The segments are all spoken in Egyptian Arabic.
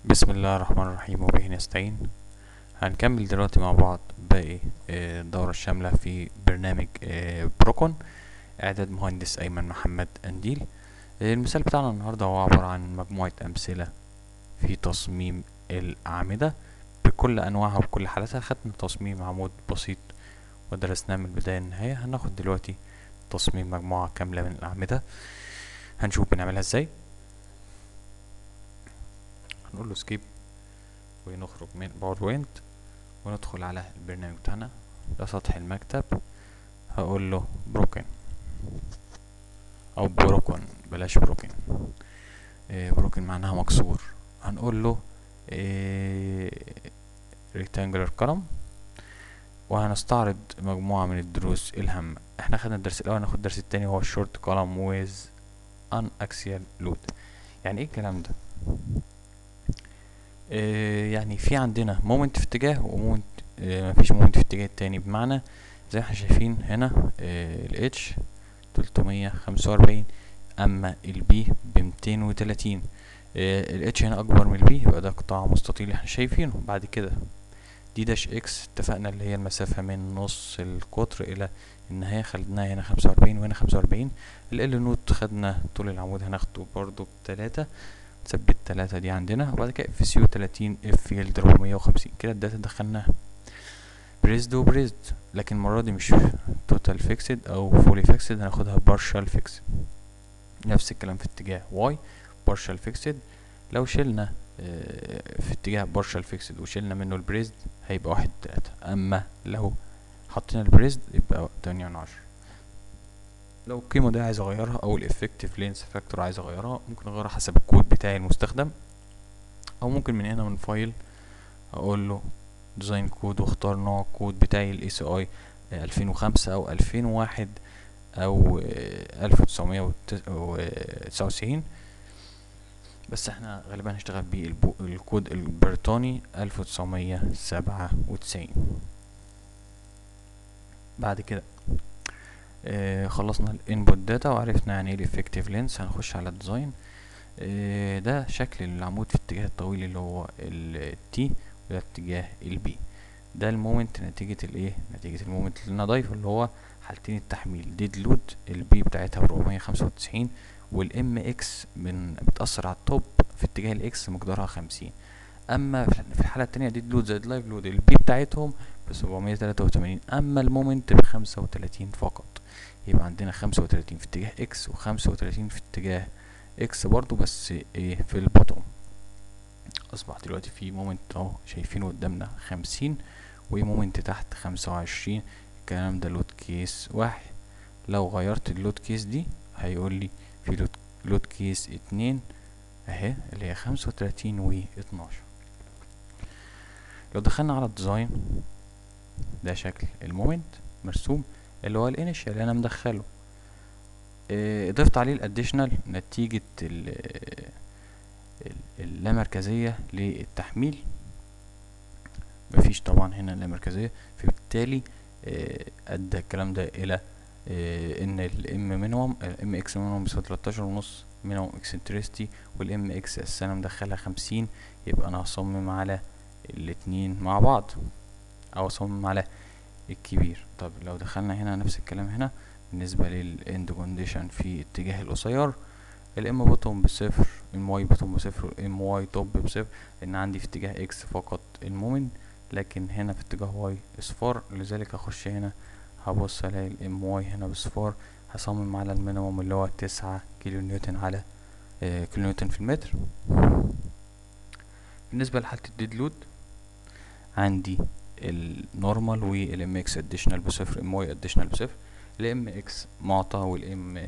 بسم الله الرحمن الرحيم وبه نستعين هنكمل دلوقتي مع بعض باقي آه، الدورة الشاملة في برنامج آه، بروكون إعداد مهندس أيمن محمد أنديل آه، المثال بتاعنا النهاردة هو عبارة عن مجموعة أمثلة في تصميم الأعمدة بكل أنواعها وبكل حالاتها خدنا تصميم عمود بسيط ودرسناه من البداية للنهاية هناخد دلوقتي تصميم مجموعة كاملة من الأعمدة هنشوف بنعملها ازاي هنقول له سكيب ونخرج من باوربوينت وندخل على البرنامج بتاعنا ده سطح المكتب هقول له بروكن او بروكن بلاش بروكن إيه بروكن معناها مكسور هنقول له إيه rectangular column وهنستعرض مجموعة من الدروس الهامة احنا خدنا الدرس الاول هناخد الدرس التاني هو short column with unaxial load يعني ايه الكلام ده آه يعني في عندنا مومنت في اتجاه ومومنت آه مفيش مومنت في اتجاه التاني بمعنى زي ما احنا شايفين هنا آه ال H 345 اما ال B ب 230 آه ال H هنا اكبر من ال B يبقى ده قطاع مستطيل احنا شايفينه بعد كده دي داش اكس اتفقنا اللي هي المسافة من نص القطر الى النهاية خدناها هنا خمسة وأربعين وهنا خمسة وأربعين ال ال نوت خدنا طول العمود هناخده برضو بتلاتة نثبت تلاتة دي عندنا وبعد كده اف سي تلاتين اف فيلد ربعمية وخمسين كده الداتا دخلناها بريزد وبريزد لكن المرة دي مش توتال فيكسد او فولي فيكسد هناخدها بارشال فيكسد نفس الكلام في اتجاه واي بارشال فيكسد لو شلنا في اتجاه بارشال فيكسد وشلنا منه البريزد هيبقى واحد تلاتة اما لو حطينا البريزد يبقى تمانية من عشرة لو القيمة دي عايز اغيرها او الافكتيف لينس فاكتور عايز اغيرها ممكن اغيرها حسب الكود بتاعي المستخدم او ممكن من هنا من فايل اقول له ديزاين كود واختار نوع الكود بتاعي الاي سي اي 2005 او 2001 او 1999 بس احنا غالبا هنشتغل بيه الكود البريطاني 1997 بعد كده آه خلصنا الانبوت داتا وعرفنا يعني ايه الافكتيف لينس هنخش على الديزاين آه ده شكل العمود في الاتجاه الطويل اللي هو التي وده اتجاه البي ده المومنت نتيجة الايه نتيجة المومنت اللي انا ضايفه اللي هو حالتين التحميل ديد لود البي بتاعتها بربعمية خمسة وتسعين والام اكس من بتأثر على التوب في اتجاه الاكس مقدارها خمسين اما في الحالة التانية ديد لود زائد لايف لود البي بتاعتهم بسبعمية تلاتة وتمانين اما المومنت بخمسة وتلاتين فقط يبقى عندنا خمسة وتلاتين في اتجاه اكس وخمسة وتلاتين في اتجاه اكس برضو بس ايه في البوتوم اصبح دلوقتي في مومنت اهو شايفينه قدامنا خمسين ومومنت تحت خمسة وعشرين الكلام ده لود كيس واحد لو غيرت اللود كيس دي هيقول لي في لود, لود كيس اتنين اهي اللي هي خمسة وتلاتين و اتناشر لو دخلنا على الديزاين ده شكل المومنت مرسوم اللي هو الانيشال اللي انا مدخله اه ضفت عليه الاديشنال نتيجة اللامركزية للتحميل مفيش طبعا هنا اللامركزية فبالتالي اه ادى الكلام ده الى اه ان الام مينيموم الام اكس مينيموم بيساوي تلاتاشر ونص مينيموم اكسنتريستي والام اكس اس انا مدخلها خمسين يبقى انا هصمم على الاتنين مع بعض او اصمم على الكبير طب لو دخلنا هنا نفس الكلام هنا بالنسبة للاند كونديشن في اتجاه القصير الام بوتوم بصفر ام واي بوتوم بصفر ام واي توب بصفر لان عندي في اتجاه اكس فقط المومنت لكن هنا في اتجاه واي اصفار لذلك هخش هنا هبص الاقي الام واي هنا بصفار هصمم على المينيموم اللي هو تسعة كيلو نيوتن على آه كيلو نيوتن في المتر بالنسبة لحالة الديد لود عندي النورمال والام اكس اديشنال بصفر ام واي اديشنال بصفر الام اكس معطى والام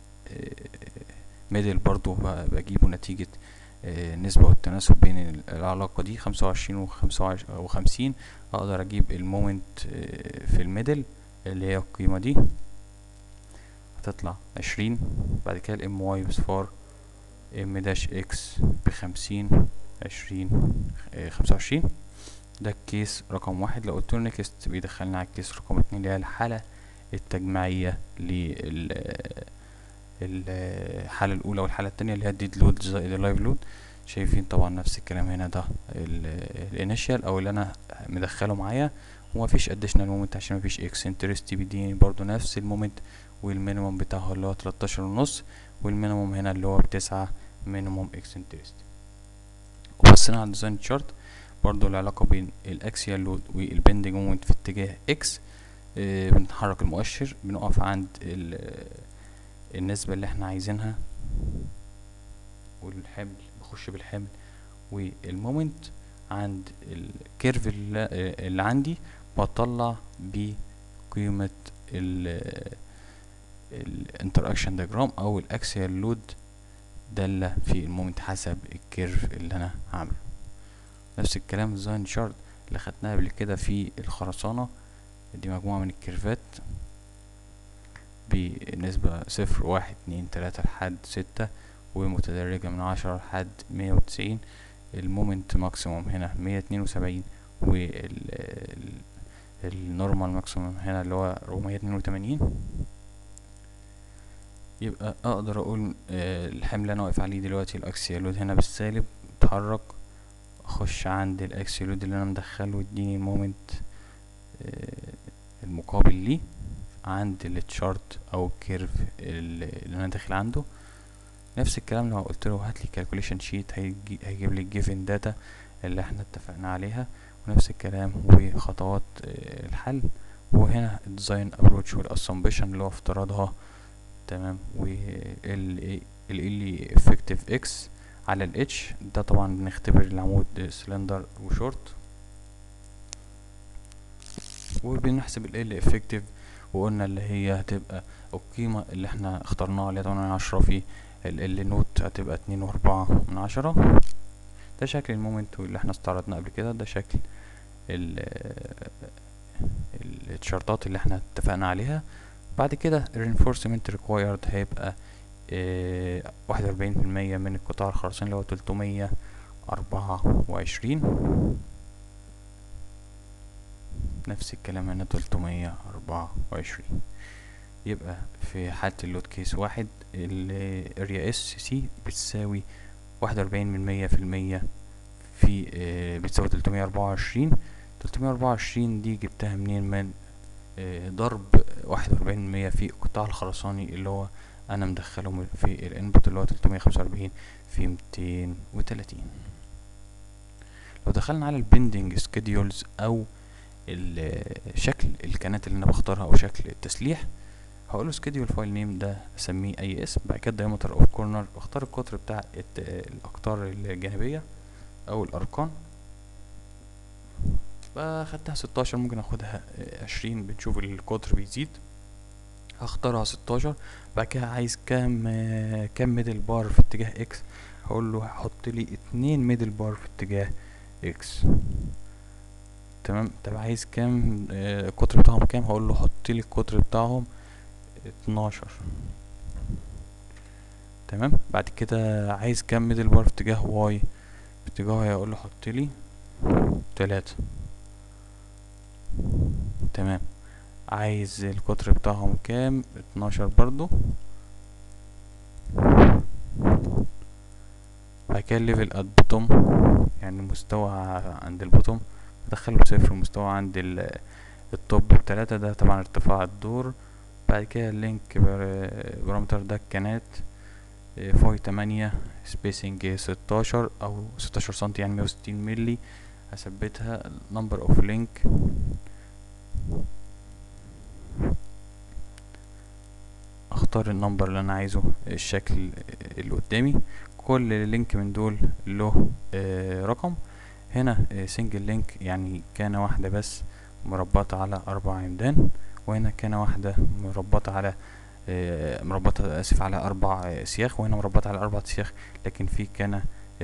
ميدل برضو بجيبه نتيجة النسبة والتناسب بين العلاقة دي خمسة وعشرين وخمسة وخمسين اقدر اجيب المومنت في الميدل اللي هي القيمة دي هتطلع عشرين بعد كده الام واي بصفار ام داش اكس بخمسين عشرين خمسة وعشرين ده الكيس رقم واحد لو قلت له نيكست بيدخلنا على الكيس رقم اتنين اللي هي الحالة التجميعية لل الحالة الأولى والحالة التانية اللي هي الديد لود زائد اللايف لود شايفين طبعا نفس الكلام هنا ده الانيشال او اللي انا مدخله معايا ومفيش اديشنال مومنت عشان مفيش اكسنترستي بيديني برضو نفس المومنت والمينيموم بتاعه اللي هو 13 ونص والمينيموم هنا اللي هو بتسعة مينيموم اكسنترستي وبصينا على الديزاين تشارت برضو العلاقة بين الاكسيال لود والبندنج مومنت في اتجاه اكس اه بنتحرك المؤشر بنقف عند النسبة اللي احنا عايزينها والحمل بخش بالحمل والمومنت عند الكيرف اللي, اللي عندي بطلع بقيمة الانتراكشن دياجرام او الاكسيال لود دالة في المومنت حسب الكيرف اللي انا عامله نفس الكلام الديزاين شارت اللي خدناها قبل كده في الخرسانة دي مجموعة من الكيرفات بنسبة صفر واحد اتنين تلاتة لحد ستة ومتدرجة من عشرة لحد مية وتسعين المومنت ماكسيموم هنا مية اتنين وسبعين والنورمال ماكسيموم هنا اللي هو ربعمية اتنين وتمانين يبقى اقدر اقول آه الحمل اللي انا واقف عليه دلوقتي الاكسيالود هنا بالسالب اتحرك اخش عند الاكسيالود اللي انا مدخله يديني المومنت آه المقابل ليه عند التشارت او الكيرف اللي انا داخل عنده نفس الكلام لو قلت له هات لي كالكوليشن شيت هيجيب لي الجيفن داتا اللي احنا اتفقنا عليها ونفس الكلام وخطوات آه الحل وهنا الديزاين ابروتش والاسامبشن اللي هو افتراضها تمام وال ال افكتيف اكس على الاتش ده طبعا بنختبر العمود سلندر وشورت وبنحسب ال افكتيف وقلنا اللي هي هتبقى القيمة اللي احنا اخترناها اللي هي تمانية عشرة في ال نوت هتبقى اتنين واربعة من عشرة ده شكل المومنت اللي احنا استعرضناه قبل كده ده شكل التشارتات اللي احنا اتفقنا عليها بعد كده reinforcement required هيبقى واحد وأربعين في المية من القطاع الخرساني اللي هو تلتمية أربعة وعشرين نفس الكلام هنا تلتمية أربعة وعشرين يبقى في حالة اللود كيس واحد الاريا اس سي بتساوي واحد وأربعين من مية في المية في بتساوي تلتمية أربعة وعشرين تلتمية أربعة وعشرين دي جبتها منين من ضرب واحد وأربعين مية في القطاع الخرساني اللي هو أنا مدخله في الانبوت اللي هو تلتمية خمسة وأربعين في ميتين وتلاتين لو دخلنا على البندنج سكيدولز أو شكل الكانات اللي أنا بختارها أو شكل التسليح هقوله سكيدول فايل نيم ده اسميه اي اسم بعد كده دايمتر اوف كورنر واختار القطر بتاع الاقطار الجانبيه او الاركان فاخدتها ستاشر ممكن اخدها عشرين بنشوف القطر بيزيد هختارها ستاشر بعد كده عايز كام كام ميدل بار في اتجاه اكس هقول له حط لي اتنين ميدل بار في اتجاه اكس تمام طب عايز كام القطر بتاعهم كام هقول له حط لي القطر بتاعهم اتناشر تمام بعد كده عايز كام ميدل بار في اتجاه واي في اتجاه واي هقول له حط لي تلاتة تمام عايز القطر بتاعهم كام اتناشر برضو بعد كده الليفل ات بوتوم يعني المستوى عند البوتوم ادخله بصفر المستوى عند التوب بتلاتة ده طبعا ارتفاع الدور بعد كده اللينك بارامتر ده الكانات فاي تمانية سبيسنج ستاشر او ستاشر سنتي يعني مية وستين ملي هثبتها نمبر اوف لينك اختار النمبر اللي انا عايزه الشكل اللي قدامي كل لينك من دول له آه رقم هنا آه سنجل لينك يعني كان واحدة بس مربطة على اربع عمدان وهنا كان واحدة مربطة على آه مربطة اسف على اربع سياخ وهنا مربطة على اربع سياخ لكن في كان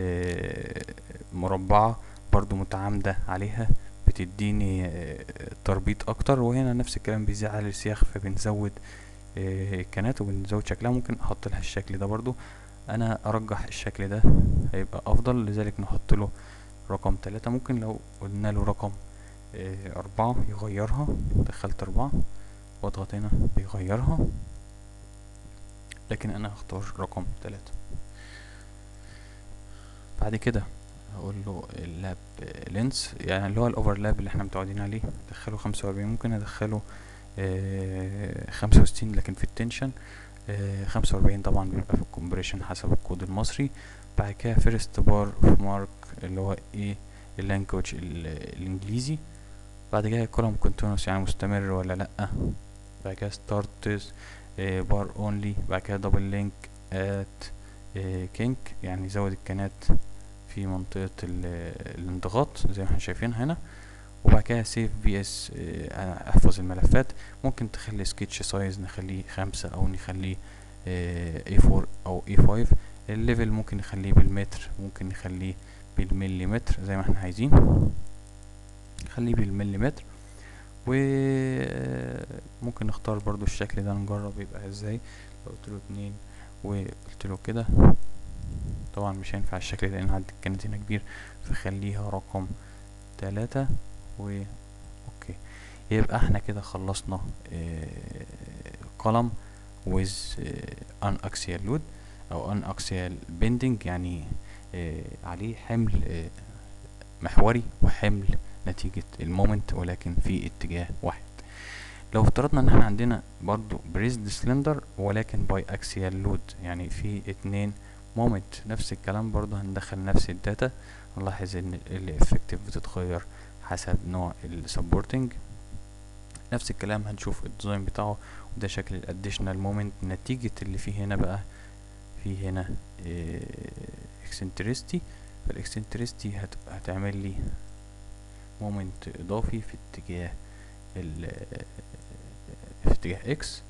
مربعة برضو متعامدة عليها بتديني تربيط اكتر وهنا نفس الكلام بيزيد على السياخ فبنزود كانات وبنزود شكلها ممكن احط لها الشكل ده برضو انا ارجح الشكل ده هيبقى افضل لذلك نحط له رقم تلاتة ممكن لو قلنا له رقم اربعة يغيرها دخلت اربعة واضغط هنا بيغيرها لكن انا هختار رقم تلاتة بعد كده هقول له اللاب لينس يعني اللي هو الاوفرلاب اللي احنا متعودين عليه ادخله خمسة واربعين ممكن ادخله خمسة وستين لكن في التنشن خمسة واربعين طبعا بيبقى في الكومبريشن حسب الكود المصري بعد كده فيرست بار اوف مارك اللي هو ايه اللانجوج الانجليزي بعد كده كولوم كونتينوس يعني مستمر ولا لا بعد كده ستارتز بار اونلي بعد كده دبل لينك ات كينك يعني زود الكنات في منطقة الانضغاط زي ما احنا شايفين هنا وبعد كده سيف بي اس احفظ الملفات ممكن تخلي سكتش سايز نخليه خمسة او نخليه اي فور او اي فايف الليفل ممكن نخليه بالمتر ممكن نخليه بالمليمتر زي ما احنا عايزين نخليه بالمليمتر وممكن نختار برضو الشكل ده نجرب يبقى ازاي لو قلت له اتنين وقلت له كده طبعا مش هينفع الشكل ده لان عدد كانت هنا كبير فخليها رقم تلاتة و اوكي يبقى احنا كده خلصنا قلم with ان اكسيال لود او ان اكسيال بيندنج يعني اه عليه حمل اه محوري وحمل نتيجة المومنت ولكن في اتجاه واحد لو افترضنا ان احنا عندنا برضو بريزد سلندر ولكن باي اكسيال لود يعني في اتنين مومنت نفس الكلام برضو هندخل نفس الداتا نلاحظ ان الافكتيف بتتغير حسب نوع السبورتنج نفس الكلام هنشوف الديزاين بتاعه وده شكل الاديشنال مومنت نتيجة اللي فيه هنا بقى في هنا اكسنترستي فالاكسنترستي هتعمل لي مومنت اضافي في اتجاه ال في اتجاه اكس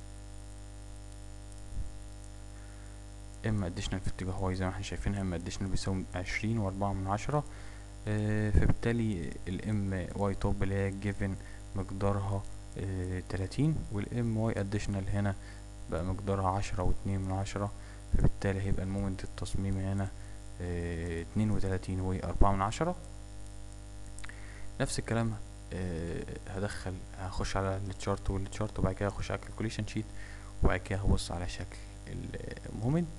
اما اديشنال في اتجاه واي زي ما احنا شايفين اما اديشنال بيساوي عشرين واربعة من عشرة اه فبالتالي الام واي توب اللي هي جيفن مقدارها اه تلاتين والام واي اديشنال هنا بقى مقدارها عشرة واتنين من عشرة فبالتالي هيبقى المومنت التصميمي هنا اه اتنين وتلاتين واربعة من عشرة نفس الكلام هدخل هخش على التشارت والتشارت وبعد كده هخش على الكالكوليشن شيت وبعد كده هبص على شكل المومنت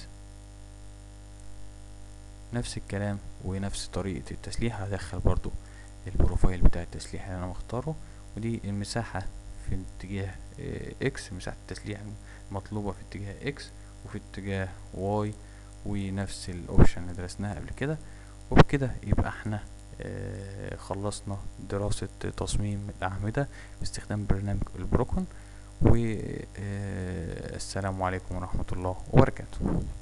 نفس الكلام ونفس طريقة التسليح هدخل برضو البروفايل بتاع التسليح اللي انا مختاره ودي المساحة في اتجاه اكس مساحة التسليح المطلوبة في اتجاه اكس وفي اتجاه واي ونفس الاوبشن اللي درسناها قبل كده وبكده يبقى احنا آه خلصنا دراسة تصميم الأعمدة باستخدام برنامج البروكون والسلام عليكم ورحمة الله وبركاته